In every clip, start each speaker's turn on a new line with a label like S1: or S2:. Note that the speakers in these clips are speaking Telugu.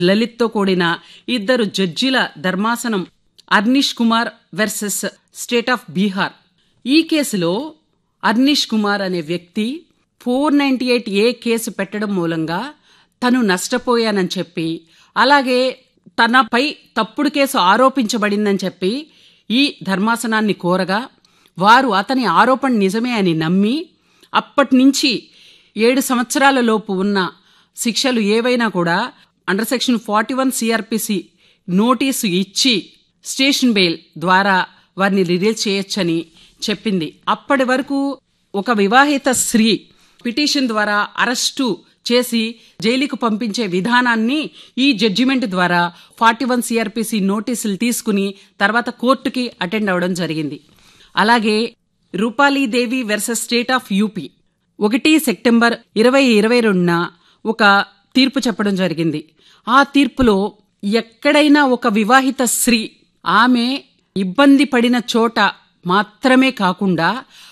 S1: లలిత్తో కూడిన ఇద్దరు జడ్జిల ధర్మాసనం Arnesh Kumar versus state of Bihar ఈ కేసులో అర్నిష్ కుమార్ అనే వ్యక్తి ఫోర్ నైంటీ ఎయిట్ ఏ కేసు పెట్టడం మూలంగా తను నష్టపోయానని చెప్పి అలాగే తనపై తప్పుడు కేసు ఆరోపించబడిందని చెప్పి ఈ ధర్మాసనాన్ని కోరగా వారు అతని ఆరోపణ నిజమే అని నమ్మి అప్పటి నుంచి ఏడు సంవత్సరాల లోపు ఉన్న శిక్షలు ఏవైనా కూడా under section forty one CRPC notice ఇచ్చి స్టేషన్ బెయిల్ ద్వారా వారిని రిలీజ్ చేయొచ్చని చెప్పింది అప్పటి వరకు ఒక వివాహిత స్త్రీ పిటిషన్ ద్వారా అరెస్టు చేసి జైలుకు పంపించే విధానాన్ని ఈ జడ్జిమెంట్ ద్వారా ఫార్టీ వన్ సిఆర్పిసి నోటీసులు తీసుకుని తర్వాత కోర్టుకి అటెండ్ అవ్వడం జరిగింది అలాగే Rupali Devi versus state of UP ఒకటి సెప్టెంబర్ ఇరవై ఇరవై రెండున ఒక తీర్పు చెప్పడం జరిగింది ఆ తీర్పులో ఎక్కడైనా ఒక వివాహిత స్త్రీ ఆమె ఇబ్బంది పడిన చోట మాత్రమే కాకుండా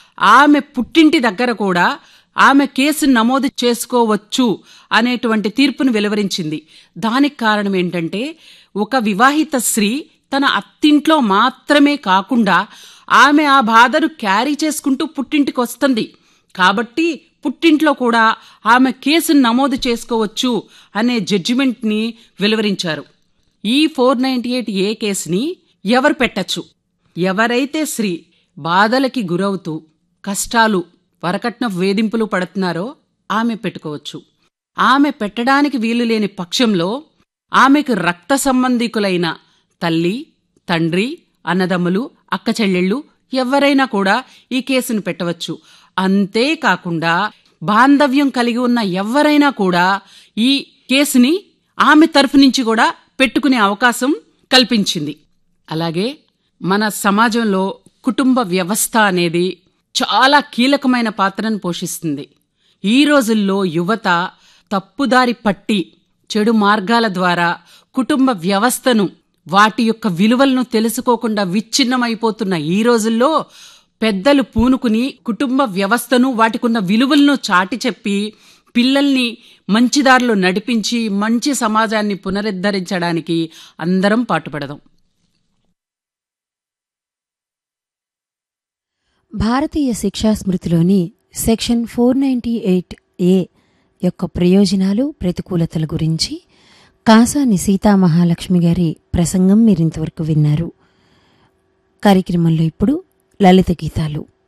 S1: ఆమె పుట్టింటి దగ్గర కూడా ఆమె కేసు నమోదు చేసుకోవచ్చు అనేటువంటి తీర్పును వెలువరించింది దానికి కారణం ఏంటంటే ఒక వివాహిత స్త్రీ తన అత్తింట్లో మాత్రమే కాకుండా ఆమె ఆ బాధను క్యారీ చేసుకుంటూ పుట్టింటికి వస్తుంది కాబట్టి పుట్టింట్లో కూడా ఆమె కేసును నమోదు చేసుకోవచ్చు అనే జడ్జిమెంట్ని వెలువరించారు ఈ ఫోర్ నైంటీ ఎయిట్ ఏ కేసుని ఎవరు పెట్టచ్చు ఎవరైతే స్త్రీ బాధలకి గురవుతూ కష్టాలు వరకట్న వేధింపులు పడుతున్నారో ఆమె పెట్టుకోవచ్చు ఆమె పెట్టడానికి వీలు లేని పక్షంలో ఆమెకు రక్త సంబంధికులైన తల్లి తండ్రి అన్నదమ్ములు అక్క చెల్లెళ్ళు ఎవరైనా కూడా ఈ కేసును పెట్టవచ్చు అంతేకాకుండా బాంధవ్యం కలిగి ఉన్న ఎవరైనా కూడా ఈ కేసుని ఆమె తరఫు నుంచి కూడా పెట్టుకునే అవకాశం కల్పించింది అలాగే మన సమాజంలో కుటుంబ వ్యవస్థ అనేది చాలా కీలకమైన పాత్రను పోషిస్తుంది ఈ రోజుల్లో యువత తప్పుదారి పట్టి చెడు మార్గాల ద్వారా కుటుంబ వ్యవస్థను వాటి యొక్క విలువలను తెలుసుకోకుండా విచ్ఛిన్నమైపోతున్న ఈ రోజుల్లో పెద్దలు పూనుకుని కుటుంబ వ్యవస్థను వాటికున్న విలువలను చాటి చెప్పి పిల్లల్ని మంచి దారిలో నడిపించి మంచి సమాజాన్ని పునరుద్ధరించడానికి అందరం పాటుపడదాం
S2: భారతీయ శిక్షా స్మృతిలోని section four ninety eight A యొక్క ప్రయోజనాలు ప్రతికూలతల గురించి కాసాని సీతామహాలక్ష్మి గారి ప్రసంగం మీరింతవరకు విన్నారు కార్యక్రమంలో ఇప్పుడు లలిత గీతాలు